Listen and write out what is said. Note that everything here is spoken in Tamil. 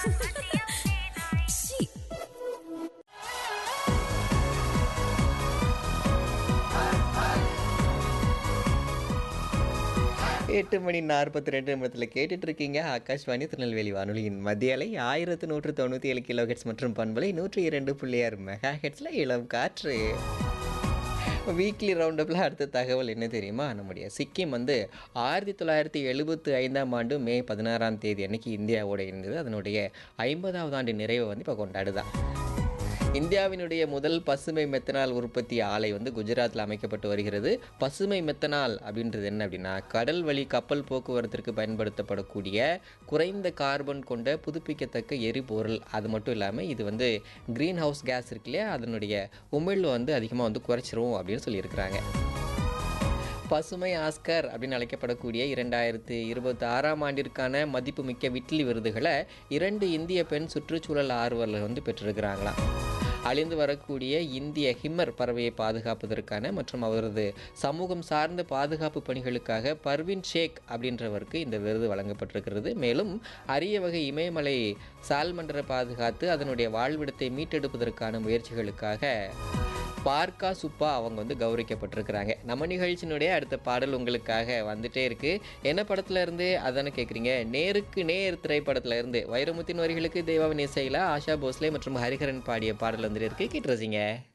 ஷீ. எட்டு மணி நாற்பத்தி ரெண்டு நிமிடத்தில் கேட்டுட்டு இருக்கீங்க ஆகாஷ்வாணி திருநெல்வேலி வானொலியின் மத்திய அலை ஆயிரத்து நூற்று தொண்ணூற்றி ஏழு கிலோ ஹெட்ஸ் மற்றும் பண்பலை நூற்றி இரண்டு புள்ளி ஆறு மெகா ஹெட்ஸில் இளம் காற்று வீக்லி ரவுண்டப்பில் அடுத்த தகவல் என்ன தெரியுமா நம்முடைய சிக்கிம் வந்து ஆயிரத்தி தொள்ளாயிரத்தி எழுபத்தி ஐந்தாம் ஆண்டு மே பதினாறாம் தேதி அன்னைக்கு இந்தியாவோட இருந்தது அதனுடைய ஐம்பதாவது ஆண்டு நிறைவை வந்து இப்போ கொண்டாடுதான் இந்தியாவினுடைய முதல் பசுமை மெத்தனால் உற்பத்தி ஆலை வந்து குஜராத்தில் அமைக்கப்பட்டு வருகிறது பசுமை மெத்தனால் அப்படின்றது என்ன அப்படின்னா கடல் வழி கப்பல் போக்குவரத்திற்கு பயன்படுத்தப்படக்கூடிய குறைந்த கார்பன் கொண்ட புதுப்பிக்கத்தக்க எரிபொருள் அது மட்டும் இல்லாமல் இது வந்து க்ரீன் ஹவுஸ் கேஸ் இருக்கு இல்லையா அதனுடைய உமிழ்வு வந்து அதிகமாக வந்து குறைச்சிரும் அப்படின்னு சொல்லியிருக்கிறாங்க பசுமை ஆஸ்கர் அப்படின்னு அழைக்கப்படக்கூடிய இரண்டாயிரத்தி இருபத்தி ஆறாம் ஆண்டிற்கான மதிப்புமிக்க விட்லி விருதுகளை இரண்டு இந்திய பெண் சுற்றுச்சூழல் ஆர்வலர்கள் வந்து பெற்றிருக்கிறாங்களாம் அழிந்து வரக்கூடிய இந்திய ஹிம்மர் பறவையை பாதுகாப்பதற்கான மற்றும் அவரது சமூகம் சார்ந்த பாதுகாப்பு பணிகளுக்காக பர்வின் ஷேக் அப்படின்றவருக்கு இந்த விருது வழங்கப்பட்டிருக்கிறது மேலும் அரிய வகை இமயமலை சால்மண்டரை பாதுகாத்து அதனுடைய வாழ்விடத்தை மீட்டெடுப்பதற்கான முயற்சிகளுக்காக பார்க்கா சுப்பா அவங்க வந்து கௌரவிக்கப்பட்டிருக்கிறாங்க நம்ம நிகழ்ச்சியினுடைய அடுத்த பாடல் உங்களுக்காக வந்துட்டே இருக்கு என்ன படத்துல இருந்து அதானே கேட்குறீங்க நேருக்கு நேர் திரைப்படத்துல இருந்து வைரமுத்தின் வரிகளுக்கு தெய்வாவின் இசையில் ஆஷா போஸ்லே மற்றும் ஹரிஹரன் பாடிய பாடல் வந்துட்டு இருக்கு கேட்டு ரசிங்க